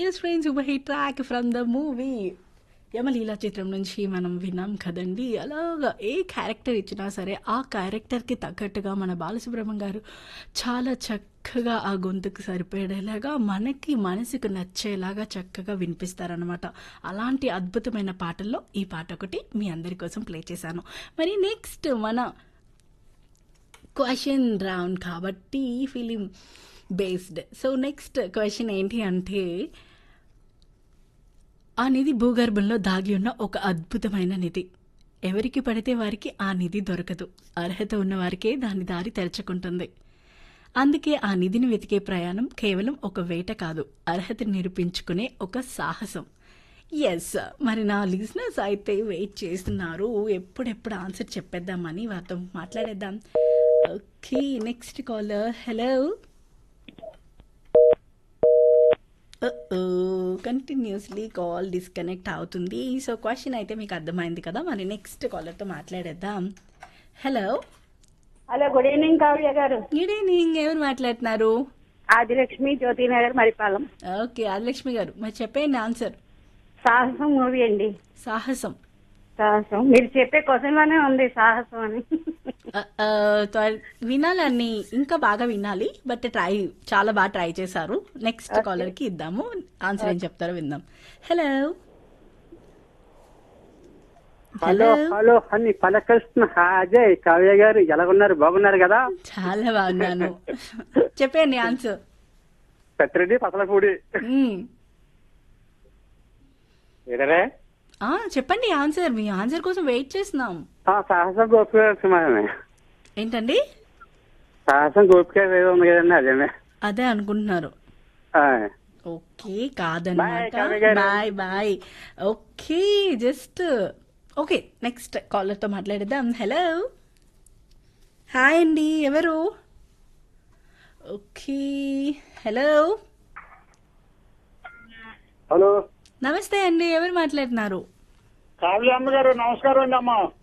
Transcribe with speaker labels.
Speaker 1: Yes friends super hit track from the movie Yamaleela చిత్రం నుంచి మనం విన్నాం కదండి అలాగా ఏ క్యారెక్టర్ ఇచ్చినా సరే ఆ క్యారెక్టర్కి తగ్గట్టుగా మన బాలసుబ్రహ్మణ్యం గారు చాలా చక్కగా ఆ గొంతుకు సరిపడేలాగా మనకి మనసుకు నచ్చేలాగా చక్కగా వినిపిస్తారనమాట అలాంటి అద్భుతమైన పాటల్లో ఈ పాట ఒకటి మీ అందరి కోసం ప్లే చేశాను మరి నెక్స్ట్ మన క్వశ్చన్ రౌండ్ కాబట్టి film based so next question ఏంటి అంటే ఆ నిధి భూగర్భంలో దాగి ఉన్న ఒక అద్భుతమైన నిధి ఎవరికి పడితే వారికి ఆ నిధి దొరకదు అర్హత ఉన్న వారికే దాని దారి తెరచుకుంటుంది అందుకే ఆ నిధిని వెతికే ప్రయాణం కేవలం ఒక వేట కాదు అర్హత నిరూపించుకునే ఒక సాహసం ఎస్ మరి నా లిజినెస్ అయితే వెయిట్ చేస్తున్నారు ఎప్పుడెప్పుడు ఆన్సర్ చెప్పేద్దామని వారితో మాట్లాడేద్దాం okay next caller hello continuously call disconnect అవుతుంది సో క్వశ్చన్ అయితే మీకు అర్థమైంది కదా మరి నెక్స్ట్ కాలర్తో మాట్లాడేద్దాం hello
Speaker 2: hello good evening Kavya garu
Speaker 1: good evening ఎవరు మాట్లాడుతున్నారు
Speaker 2: ఆదిలక్ష్మి జ్యోతినగర్ మరిపాలెం
Speaker 1: ఓకే ఆదిలక్ష్మి గారు మరి చెప్పండి ఆన్సర్
Speaker 2: సాహసం మూవీ అండి
Speaker 1: సాహసం
Speaker 2: సాహసం మీరు చెప్పే క్వశ్చన్ లోనే ఉంది సాహసం అని
Speaker 1: ఆ, ఆ, త్వర- వినాలని ఇంకా బాగా వినాలి బట్ ట్రై చాలా బాగా ట్రై చేశారు నెక్స్ట్ కాలర్ కి ఇద్దాము ఆన్సర్ ఏం చెప్తారో విందాం హలో
Speaker 3: హలో హలో అని పలకృష్ణ అజయ్ కావ్య గారు ఎలాగున్నారు బాగున్నారు కదా
Speaker 1: చాలా బాగున్నాను చెప్పండి ఆన్సర్
Speaker 3: పెత్తిరెడ్డి పసలపూడి ఏదరే
Speaker 1: ఆ చెప్పండి ఆన్సర్ మీ ఆన్సర్ కోసం వెయిట్ చేస్తున్నాం
Speaker 3: సాహసం గోపిక సినిమానే
Speaker 1: ఏంటండి
Speaker 3: సాహసం గోపిక ఏదో ఉంది కదండి అదేనే
Speaker 1: అదే అనుకుంటున్నారు
Speaker 3: ఆ,
Speaker 1: ఓకే
Speaker 3: Bye,
Speaker 1: కాదన్నమాట
Speaker 3: Kavi garu.
Speaker 1: Bye bye okay just okay next కాలర్తో మాట్లాడేద్దాం హలో హాయ్ అండి ఎవరు ఓకే హలో
Speaker 4: హలో
Speaker 1: నమస్తే అండి ఎవరు మాట్లాడుతున్నారు
Speaker 4: కావ్య అమ్మ గారు నమస్కారం అండి అమ్మా